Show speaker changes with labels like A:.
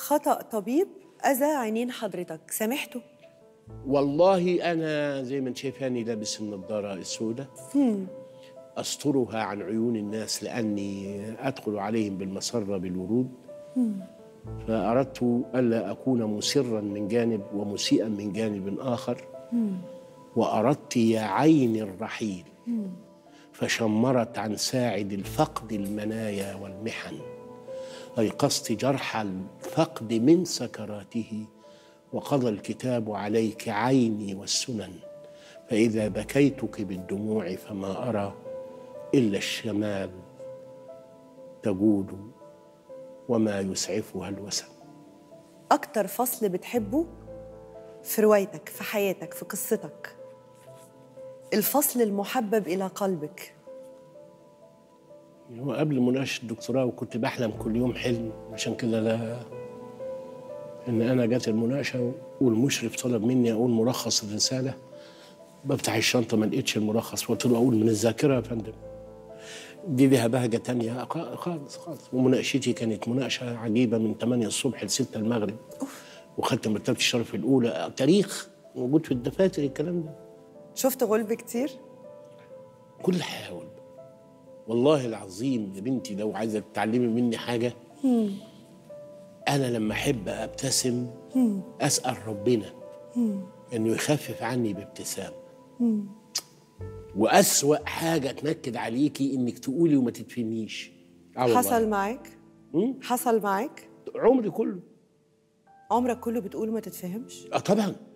A: خطأ طبيب أذى عينين حضرتك سامحته
B: والله انا زي ما انت شايفاني لابس النضاره السوداء استرها عن عيون الناس لاني ادخل عليهم بالمسره بالورود فاردت الا اكون مسرا من جانب ومسيئا من جانب اخر واردت يا عين الرحيل فشمرت عن ساعد الفقد المنايا والمحن ايقظت جرح الفقد من سكراته وقضى الكتاب عليك عيني والسنن فاذا بكيتك بالدموع فما ارى الا الشمال تجود وما يسعفها الوسن
A: أكتر فصل بتحبه في روايتك في حياتك في قصتك الفصل المحبب إلى قلبك
B: هو قبل مناقشه الدكتوراه وكنت بحلم كل يوم حلم عشان كده لا ان انا جت المناقشه والمشرف طلب مني اقول ملخص الرساله بفتح الشنطه ما لقيتش الملخص قلت له اقول من الذاكره يا فندم دي ليها بهجه تانية خ- خالص خالص ومناقشتي كانت مناقشه عجيبه من 8 الصبح ل 6 المغرب وخدت مرتبه الشرف الاولى تاريخ موجود في الدفاتر الكلام ده
A: شفت غلب كتير
B: كل حاول والله العظيم يا بنتي لو عايزه تتعلمي مني حاجه انا لما احب ابتسم اسال ربنا انه يخفف عني بابتسام واسوا حاجه تنكد عليكي انك تقولي وما تتفهميش آه والله.
A: حصل معاك حصل معاك
B: عمري كله
A: عمرك كله بتقول ما تتفهمش
B: اه طبعا